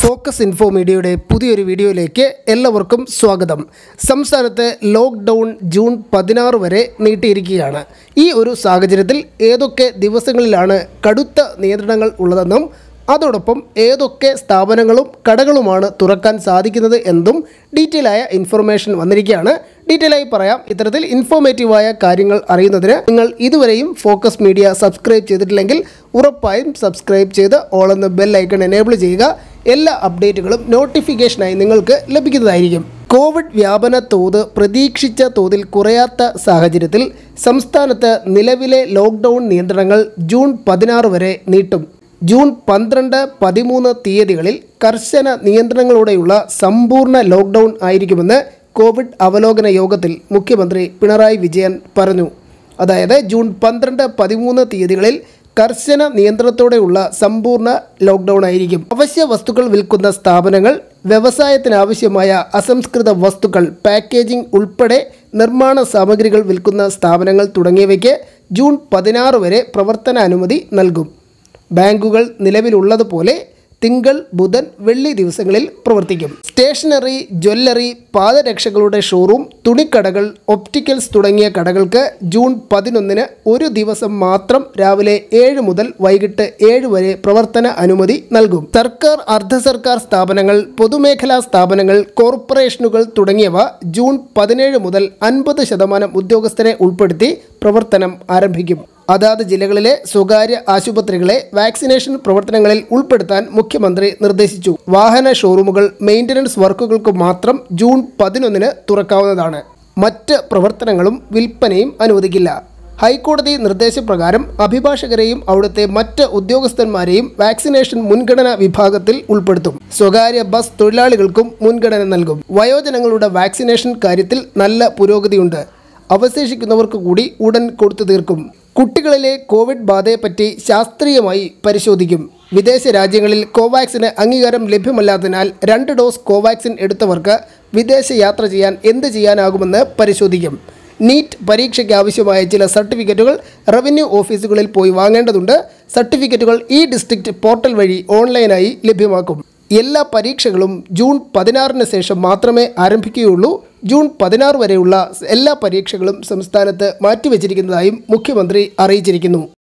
focus info മീഡിയയുടെ പുതിയൊരു വീഡിയോയിലേക്ക് എല്ലാവർക്കും സ്വാഗതം സംസ്ഥാനത്ത് ലോക്ക്ഡൗൺ ജൂൺ പതിനാറ് വരെ നീട്ടിയിരിക്കുകയാണ് ഈ ഒരു സാഹചര്യത്തിൽ ഏതൊക്കെ ദിവസങ്ങളിലാണ് കടുത്ത നിയന്ത്രണങ്ങൾ ഉള്ളതെന്നും അതോടൊപ്പം ഏതൊക്കെ സ്ഥാപനങ്ങളും കടകളുമാണ് തുറക്കാൻ സാധിക്കുന്നത് എന്നതും ഡീറ്റെയിൽ ആയ ഇൻഫർമേഷൻ വന്നിരിക്കുകയാണ് ഡീറ്റെയിൽ ആയി പറയാം ഇത്തരത്തിൽ ഇൻഫോർമേറ്റീവായ കാര്യങ്ങൾ അറിയുന്നതിന് നിങ്ങൾ ഇതുവരെയും ഫോക്കസ് മീഡിയ സബ്സ്ക്രൈബ് ചെയ്തിട്ടില്ലെങ്കിൽ ഉറപ്പായും സബ്സ്ക്രൈബ് ചെയ്ത് ഓൾ എന്ന ബെൽ ഐക്കൺ എനേബിൾ ചെയ്യുക എല്ലാ അപ്ഡേറ്റുകളും നോട്ടിഫിക്കേഷനായി നിങ്ങൾക്ക് ലഭിക്കുന്നതായിരിക്കും കോവിഡ് വ്യാപന തോത് പ്രതീക്ഷിച്ച തോതിൽ കുറയാത്ത സാഹചര്യത്തിൽ സംസ്ഥാനത്ത് നിലവിലെ ലോക്ക്ഡൗൺ നിയന്ത്രണങ്ങൾ ജൂൺ പതിനാറ് വരെ നീട്ടും ജൂൺ പന്ത്രണ്ട് പതിമൂന്ന് തീയതികളിൽ കർശന നിയന്ത്രണങ്ങളോടെയുള്ള സമ്പൂർണ്ണ ലോക്ക്ഡൗൺ ആയിരിക്കുമെന്ന് കോവിഡ് അവലോകന യോഗത്തിൽ മുഖ്യമന്ത്രി പിണറായി വിജയൻ പറഞ്ഞു അതായത് ജൂൺ പന്ത്രണ്ട് പതിമൂന്ന് തീയതികളിൽ കർശന നിയന്ത്രണത്തോടെയുള്ള സമ്പൂർണ്ണ ലോക്ക്ഡൗൺ ആയിരിക്കും അവശ്യ വസ്തുക്കൾ വിൽക്കുന്ന സ്ഥാപനങ്ങൾ വ്യവസായത്തിനാവശ്യമായ അസംസ്കൃത വസ്തുക്കൾ പാക്കേജിംഗ് ഉൾപ്പെടെ നിർമ്മാണ സാമഗ്രികൾ വിൽക്കുന്ന സ്ഥാപനങ്ങൾ തുടങ്ങിയവയ്ക്ക് ജൂൺ പതിനാറ് വരെ പ്രവർത്തനാനുമതി നൽകും ബാങ്കുകൾ നിലവിലുള്ളതുപോലെ തിങ്കൾ ബുധൻ വെള്ളി ദിവസങ്ങളിൽ പ്രവർത്തിക്കും സ്റ്റേഷനറി ജ്വല്ലറി പാദരക്ഷകളുടെ ഷോറൂം തുണിക്കടകൾ ഒപ്റ്റിക്കൽസ് തുടങ്ങിയ കടകൾക്ക് ജൂൺ പതിനൊന്നിന് ഒരു ദിവസം മാത്രം രാവിലെ ഏഴ് മുതൽ വൈകിട്ട് ഏഴ് വരെ പ്രവർത്തന അനുമതി നൽകും സർക്കാർ അർദ്ധ സർക്കാർ സ്ഥാപനങ്ങൾ പൊതുമേഖലാ സ്ഥാപനങ്ങൾ കോർപ്പറേഷനുകൾ തുടങ്ങിയവ ജൂൺ പതിനേഴ് മുതൽ അൻപത് ശതമാനം ഉദ്യോഗസ്ഥരെ ഉൾപ്പെടുത്തി പ്രവർത്തനം ആരംഭിക്കും അതാത് ജില്ലകളിലെ സ്വകാര്യ ആശുപത്രികളെ വാക്സിനേഷൻ പ്രവർത്തനങ്ങളിൽ ഉൾപ്പെടുത്താൻ മുഖ്യമന്ത്രി നിർദ്ദേശിച്ചു വാഹന ഷോറൂമുകൾ മെയിൻ്റനൻസ് വർക്കുകൾക്ക് മാത്രം ജൂൺ പതിനൊന്നിന് തുറക്കാവുന്നതാണ് മറ്റ് പ്രവർത്തനങ്ങളും വിൽപ്പനയും അനുവദിക്കില്ല ഹൈക്കോടതി നിർദ്ദേശപ്രകാരം അഭിഭാഷകരെയും അവിടുത്തെ മറ്റ് ഉദ്യോഗസ്ഥന്മാരെയും വാക്സിനേഷൻ മുൻഗണനാ വിഭാഗത്തിൽ ഉൾപ്പെടുത്തും സ്വകാര്യ ബസ് തൊഴിലാളികൾക്കും മുൻഗണന നൽകും വയോജനങ്ങളുടെ വാക്സിനേഷൻ കാര്യത്തിൽ നല്ല പുരോഗതിയുണ്ട് അവശേഷിക്കുന്നവർക്ക് കൂടി ഉടൻ കൊടുത്തു തീർക്കും കുട്ടികളിലെ കോവിഡ് ബാധയെപ്പറ്റി ശാസ്ത്രീയമായി പരിശോധിക്കും വിദേശ രാജ്യങ്ങളിൽ കോവാക്സിന് അംഗീകാരം ലഭ്യമല്ലാത്തതിനാൽ രണ്ട് ഡോസ് കോവാക്സിൻ എടുത്തവർക്ക് വിദേശ യാത്ര ചെയ്യാൻ എന്ത് ചെയ്യാനാകുമെന്ന് പരിശോധിക്കും നീറ്റ് പരീക്ഷയ്ക്ക് ആവശ്യമായ ചില സർട്ടിഫിക്കറ്റുകൾ റവന്യൂ ഓഫീസുകളിൽ പോയി വാങ്ങേണ്ടതുണ്ട് സർട്ടിഫിക്കറ്റുകൾ ഈ ഡിസ്ട്രിക്റ്റ് പോർട്ടൽ വഴി ഓൺലൈനായി ലഭ്യമാക്കും എല്ലാ പരീക്ഷകളും ജൂൺ പതിനാറിന് ശേഷം മാത്രമേ ആരംഭിക്കുകയുള്ളൂ ജൂൺ പതിനാറ് വരെയുള്ള എല്ലാ പരീക്ഷകളും സംസ്ഥാനത്ത് മാറ്റിവെച്ചിരിക്കുന്നതായും മുഖ്യമന്ത്രി അറിയിച്ചിരിക്കുന്നു